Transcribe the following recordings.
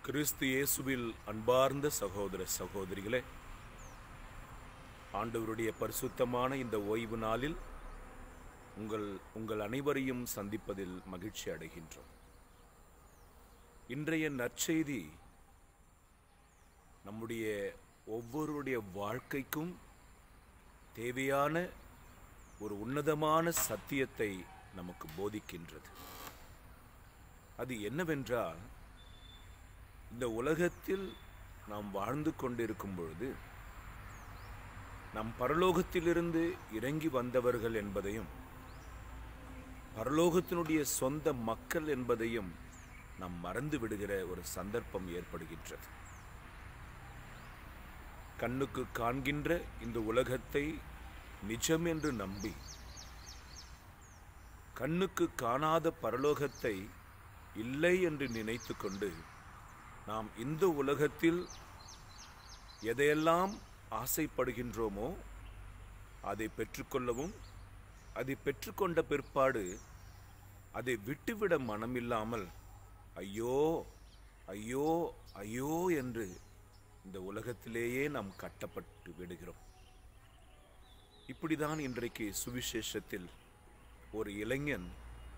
கிறிஸ்து இயேசுவில் அன்பார்ந்த சகோதர சகோதரிகளே ஆண்டவருடைய பரிசுத்தமான இந்த ஓய்வு நாளில் உங்கள் உங்கள் அனைவரையும் சந்திப்பதில் மகிழ்ச்சி அடைகின்றோம் இன்றைய நற்செய்தி நம்முடைய ஒவ்வொருடைய வாழ்க்கைக்கும் தேவையான ஒரு உன்னதமான சத்தியத்தை நமக்கு போதிக்கின்றது அது என்னவென்றால் இந்த உலகத்தில் நாம் வாழ்ந்து கொண்டிருக்கும் பொழுது நம் பரலோகத்திலிருந்து இறங்கி வந்தவர்கள் என்பதையும் பரலோகத்தினுடைய சொந்த மக்கள் என்பதையும் நாம் மறந்து விடுகிற ஒரு சந்தர்ப்பம் ஏற்படுகின்றது கண்ணுக்கு காண்கின்ற இந்த உலகத்தை நிஜம் என்று நம்பி கண்ணுக்கு காணாத பரலோகத்தை இல்லை என்று நினைத்து கொண்டு நாம் இந்த உலகத்தில் எதையெல்லாம் ஆசைப்படுகின்றோமோ அதை பெற்றுக்கொள்ளவும் அதை பெற்றுக்கொண்ட பிற்பாடு அதை விட்டுவிட மனமில்லாமல் ஐயோ ஐயோ ஐயோ என்று இந்த உலகத்திலேயே நாம் கட்டப்பட்டு விடுகிறோம் இப்படிதான் இன்றைக்கு சுவிசேஷத்தில் ஒரு இளைஞன்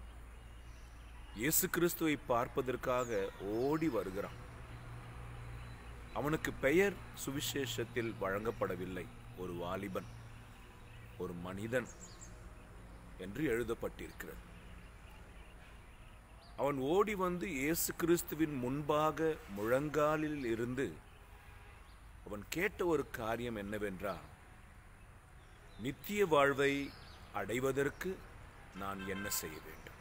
இயேசு கிறிஸ்துவை பார்ப்பதற்காக ஓடி வருகிறான் அவனுக்கு பெயர் சுவிசேஷத்தில் வழங்கப்படவில்லை ஒரு வாலிபன் ஒரு மனிதன் என்று எழுதப்பட்டிருக்கிறது அவன் ஓடி வந்து இயேசு கிறிஸ்துவின் முன்பாக முழங்காலில் இருந்து அவன் கேட்ட ஒரு காரியம் என்னவென்றால் நித்திய வாழ்வை அடைவதற்கு நான் என்ன செய்ய வேண்டும்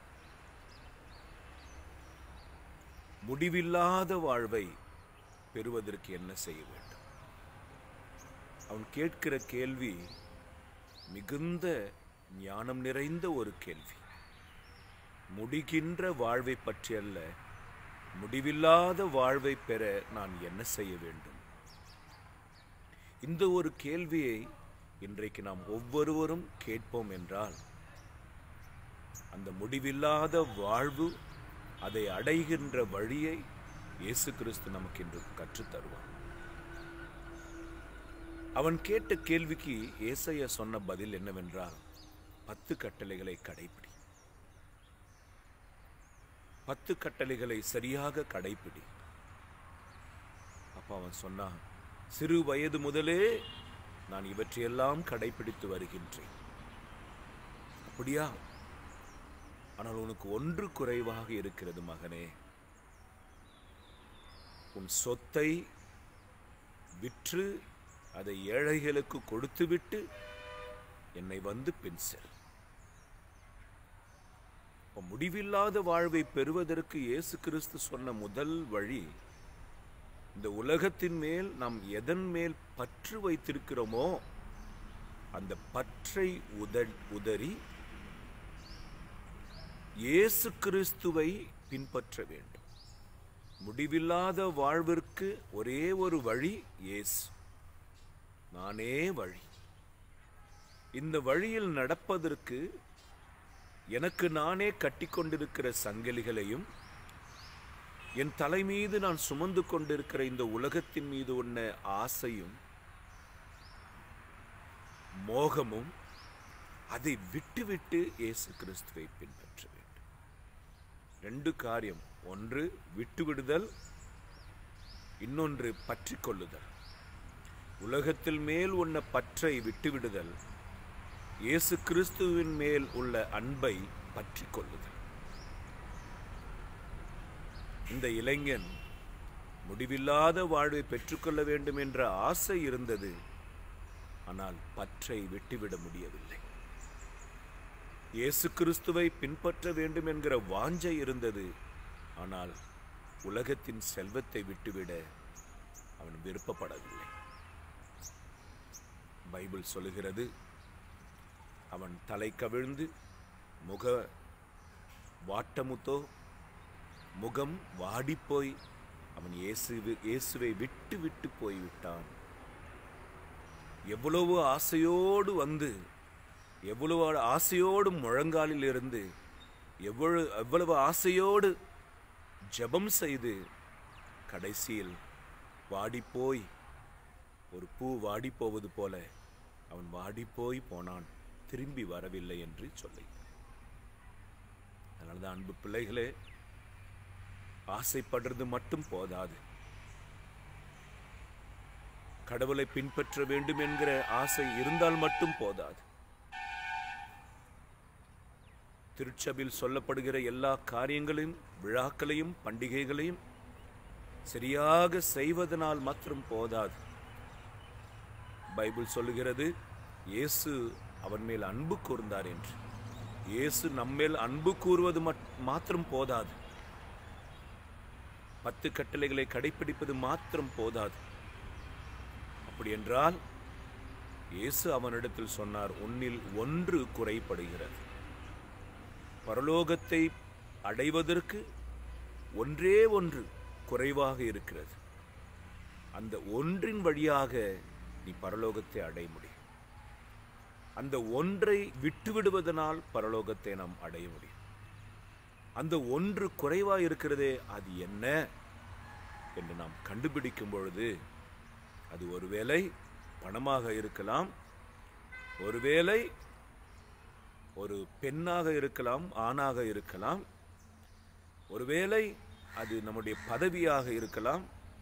முடிவில்லாத வாழ்வை பெறுவதற்கு என்ன செய்ய வேண்டும் அவன் கேட்கிற கேள்வி மிகுந்த ஞானம் நிறைந்த ஒரு கேள்வி முடிகின்ற வாழ்வை பற்றி அல்ல முடிவில்லாத வாழ்வை பெற நான் என்ன செய்ய வேண்டும் இந்த ஒரு கேள்வியை இன்றைக்கு நாம் ஒவ்வொருவரும் கேட்போம் என்றால் அந்த முடிவில்லாத வாழ்வு அதை அடைகின்ற வழியை இயேசு கிறிஸ்து நமக்கு இன்று கற்றுத் தருவார் அவன் கேட்ட கேள்விக்கு ஏசைய சொன்ன பதில் என்னவென்றால் பத்து கட்டளைகளை கடைபிடி பத்து கட்டளைகளை சரியாக கடைபிடி அப்ப அவன் சொன்னான் சிறு வயது முதலே நான் இவற்றையெல்லாம் கடைபிடித்து வருகின்றேன் அப்படியா ஆனால் உனக்கு ஒன்று குறைவாக இருக்கிறது மகனே உன் சொத்தை விற்று அதை ஏழைகளுக்கு கொடுத்துவிட்டு என்னை வந்து பின் செல் முடிவில்லாத வாழ்வை பெறுவதற்கு இயேசு கிறிஸ்து சொன்ன முதல் வழி இந்த உலகத்தின் மேல் நாம் எதன் மேல் பற்று வைத்திருக்கிறோமோ அந்த பற்றை உத உதறி இயேசு கிறிஸ்துவை பின்பற்ற வேண்டும் முடிவில்லாத வாழ்விற்கு ஒரே ஒரு வழி இயேசு நானே வழி இந்த வழியில் நடப்பதற்கு எனக்கு நானே கட்டிக்கொண்டிருக்கிற சங்கிலிகளையும் என் தலை மீது நான் சுமந்து கொண்டிருக்கிற இந்த உலகத்தின் மீது உள்ள ஆசையும் மோகமும் அதை விட்டுவிட்டு இயேசு கிறிஸ்துவை பின்பற்ற வேண்டும் ரெண்டு காரியம் ஒன்று விட்டுவிடுதல் இன்னொன்று பற்றி கொள்ளுதல் உலகத்தில் மேல் உள்ள பற்றை விட்டுவிடுதல் இயேசு கிறிஸ்துவின் மேல் உள்ள அன்பை பற்றி கொள்ளுதல் இந்த இளைஞன் முடிவில்லாத வாழ்வை பெற்றுக்கொள்ள வேண்டும் என்ற ஆசை இருந்தது ஆனால் பற்றை விட்டுவிட முடியவில்லை இயேசு கிறிஸ்துவை பின்பற்ற வேண்டும் என்கிற வாஞ்சை இருந்தது ஆனால் உலகத்தின் செல்வத்தை விட்டுவிட அவன் விருப்பப்படவில்லை பைபிள் சொல்லுகிறது அவன் தலை கவிழ்ந்து முக வாட்டமுத்தோ முகம் வாடிப்போய் அவன் இயேசு இயேசுவை விட்டு விட்டு போய்விட்டான் எவ்வளவு ஆசையோடு வந்து எவ்வளவு ஆசையோடு முழங்காலில் இருந்து எவ்வளவு எவ்வளவு ஆசையோடு ஜெபம் செய்து கடைசியில் வாடிப்போய் ஒரு பூ வாடிப் போவது போல அவன் வாடிப்போய் போனான் திரும்பி வரவில்லை என்று சொல்லி அதனாலதான் அன்பு பிள்ளைகளே ஆசைப்படுறது மட்டும் போதாது கடவுளை பின்பற்ற வேண்டும் என்கிற ஆசை இருந்தால் மட்டும் போதாது திருச்சபையில் சொல்லப்படுகிற எல்லா காரியங்களையும் விழாக்களையும் பண்டிகைகளையும் சரியாக செய்வதனால் மாத்திரம் போதாது பைபிள் சொல்லுகிறது இயேசு அவன் மேல் அன்பு கூர்ந்தார் என்று இயேசு நம்மேல் அன்பு கூறுவது மட்- மாத்திரம் போதாது பத்து கட்டளைகளை கடைப்பிடிப்பது மாத்திரம் போதாது அப்படி என்றால் இயேசு அவனிடத்தில் சொன்னார் உன்னில் ஒன்று குறைபடுகிறது பரலோகத்தை அடைவதற்கு ஒன்றே ஒன்று குறைவாக இருக்கிறது அந்த ஒன்றின் வழியாக நீ பரலோகத்தை அடைய முடியும் அந்த ஒன்றை விட்டுவிடுவதனால் பரலோகத்தை நாம் அடைய முடியும் அந்த ஒன்று குறைவாக இருக்கிறதே அது என்ன என்று நாம் கண்டுபிடிக்கும் பொழுது அது ஒருவேளை பணமாக இருக்கலாம் ஒருவேளை ஒரு பெண்ணாக இருக்கலாம் ஆணாக இருக்கலாம் ஒருவேளை அது நம்முடைய பதவியாக இருக்கலாம்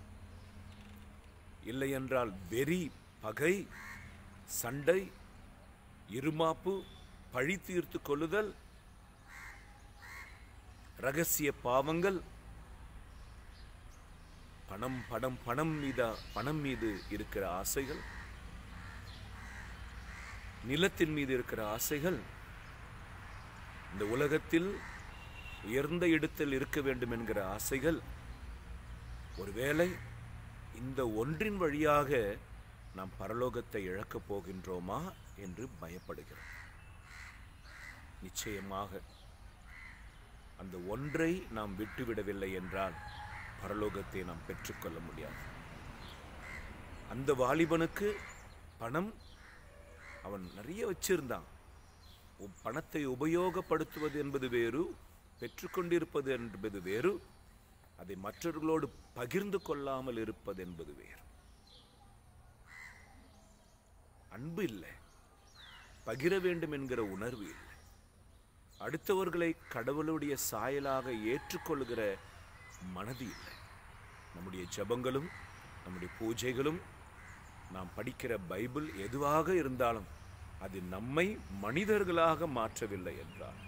இல்லை என்றால் வெறி பகை சண்டை இருமாப்பு பழி தீர்த்து கொள்ளுதல் ரகசிய பாவங்கள் பணம் பணம் பணம் மீதா பணம் மீது இருக்கிற ஆசைகள் நிலத்தின் மீது இருக்கிற ஆசைகள் இந்த உலகத்தில் உயர்ந்த இடத்தில் இருக்க வேண்டும் என்கிற ஆசைகள் ஒருவேளை இந்த ஒன்றின் வழியாக நாம் பரலோகத்தை இழக்கப் போகின்றோமா என்று பயப்படுகிறோம் நிச்சயமாக அந்த ஒன்றை நாம் விட்டுவிடவில்லை என்றால் பரலோகத்தை நாம் பெற்றுக்கொள்ள முடியாது அந்த வாலிபனுக்கு பணம் அவன் நிறைய வச்சிருந்தான் உ- பணத்தை உபயோகப்படுத்துவது என்பது வேறு பெற்றுக்கொண்டிருப்பது என்பது வேறு அதை மற்றவர்களோடு பகிர்ந்து கொள்ளாமல் இருப்பது என்பது வேறு அன்பு இல்லை பகிர வேண்டும் என்கிற உணர்வு இல்லை அடுத்தவர்களை கடவுளுடைய சாயலாக ஏற்றுக்கொள்கிற மனது இல்லை நம்முடைய ஜெபங்களும் நம்முடைய பூஜைகளும் நாம் படிக்கிற பைபிள் எதுவாக இருந்தாலும் அது நம்மை மனிதர்களாக மாற்றவில்லை என்றார்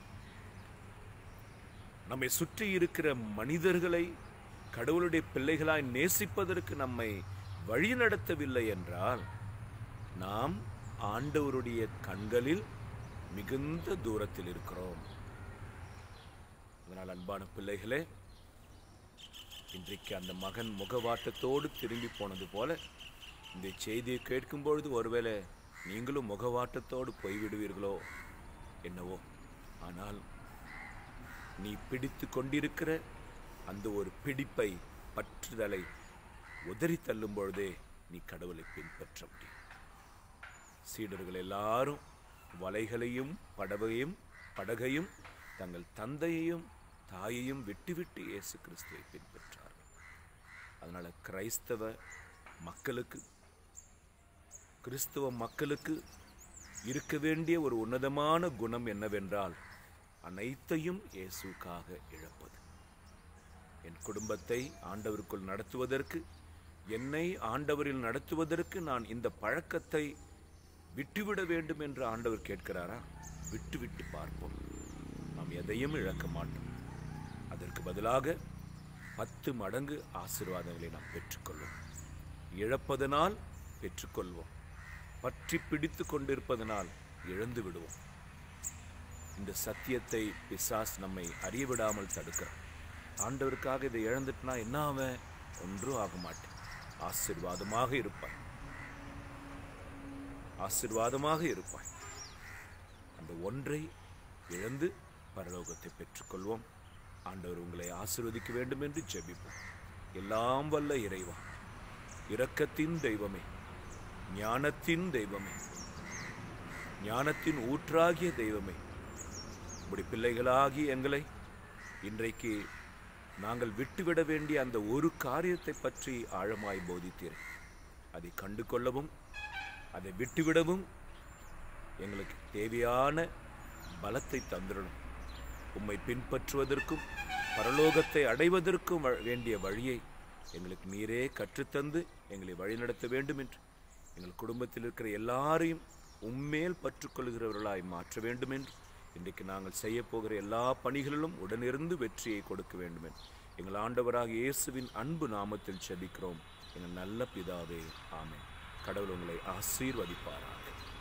நம்மை சுற்றி இருக்கிற மனிதர்களை கடவுளுடைய பிள்ளைகளாய் நேசிப்பதற்கு நம்மை வழிநடத்தவில்லை என்றால் நாம் ஆண்டவருடைய கண்களில் மிகுந்த தூரத்தில் இருக்கிறோம் அதனால் அன்பான பிள்ளைகளே இன்றைக்கு அந்த மகன் முகவாட்டத்தோடு திரும்பி போனது போல இந்த செய்தியை கேட்கும் பொழுது ஒருவேளை நீங்களும் முகவாட்டத்தோடு போய்விடுவீர்களோ என்னவோ ஆனால் நீ பிடித்து கொண்டிருக்கிற அந்த ஒரு பிடிப்பை பற்றுதலை உதறி தள்ளும் பொழுதே நீ கடவுளை பின்பற்ற முடியும் சீடர்கள் எல்லாரும் வலைகளையும் படவையும் படகையும் தங்கள் தந்தையையும் தாயையும் விட்டுவிட்டு இயேசு கிறிஸ்துவை பின்பற்றார்கள் அதனால கிரைஸ்தவ மக்களுக்கு கிறிஸ்துவ மக்களுக்கு இருக்க வேண்டிய ஒரு உன்னதமான குணம் என்னவென்றால் அனைத்தையும் இயேசுக்காக இழப்பது என் குடும்பத்தை ஆண்டவருக்குள் நடத்துவதற்கு என்னை ஆண்டவரில் நடத்துவதற்கு நான் இந்த பழக்கத்தை விட்டுவிட வேண்டும் என்று ஆண்டவர் கேட்கிறாரா விட்டு விட்டு பார்ப்போம் நாம் எதையும் இழக்க மாட்டோம் அதற்கு பதிலாக பத்து மடங்கு ஆசீர்வாதங்களை நாம் பெற்றுக்கொள்வோம் இழப்பதனால் பெற்றுக்கொள்வோம் பற்றி பிடித்து கொண்டிருப்பதனால் இழந்து விடுவோம் இந்த சத்தியத்தை பிசாஸ் நம்மை அறிய விடாமல் தடுக்கிறான் ஆண்டவருக்காக இதை இழந்துட்டுனா என்ன ஆவன் ஒன்றும் ஆக மாட்டேன் ஆசீர்வாதமாக இருப்பாய் ஆசீர்வாதமாக இருப்பாய் அந்த ஒன்றை இழந்து பரலோகத்தை பெற்றுக்கொள்வோம் ஆண்டவர் உங்களை ஆசீர்வதிக்க வேண்டும் என்று ஜெபிப்போம் எல்லாம் வல்ல இறைவா இரக்கத்தின் தெய்வமே ஞானத்தின் தெய்வமே ஞானத்தின் ஊற்றாகிய தெய்வமே இப்படி பிள்ளைகளாகி எங்களை இன்றைக்கு நாங்கள் விட்டுவிட வேண்டிய அந்த ஒரு காரியத்தை பற்றி ஆழமாய் போதித்தீர் அதை கண்டு கொள்ளவும் அதை விட்டுவிடவும் எங்களுக்கு தேவையான பலத்தை தந்திரணும் உம்மை பின்பற்றுவதற்கும் பரலோகத்தை அடைவதற்கும் வ- வேண்டிய வழியை எங்களுக்கு நீரே கற்றுத்தந்து எங்களை வழிநடத்த வேண்டும் என்று எங்கள் குடும்பத்தில் இருக்கிற எல்லாரையும் உம்மேல் பற்றுக்கொள்கிறவர்களாய் மாற்ற வேண்டும் என்று இன்றைக்கு நாங்கள் செய்ய போகிற எல்லா பணிகளிலும் உடனிருந்து வெற்றியை கொடுக்க வேண்டும் என்று எங்கள் ஆண்டவராக இயேசுவின் அன்பு நாமத்தில் செபிக்கிறோம் எங்கள் நல்ல பிதாவே ஆமென் கடவுள் உங்களை ஆசீர்வதிப்பாராக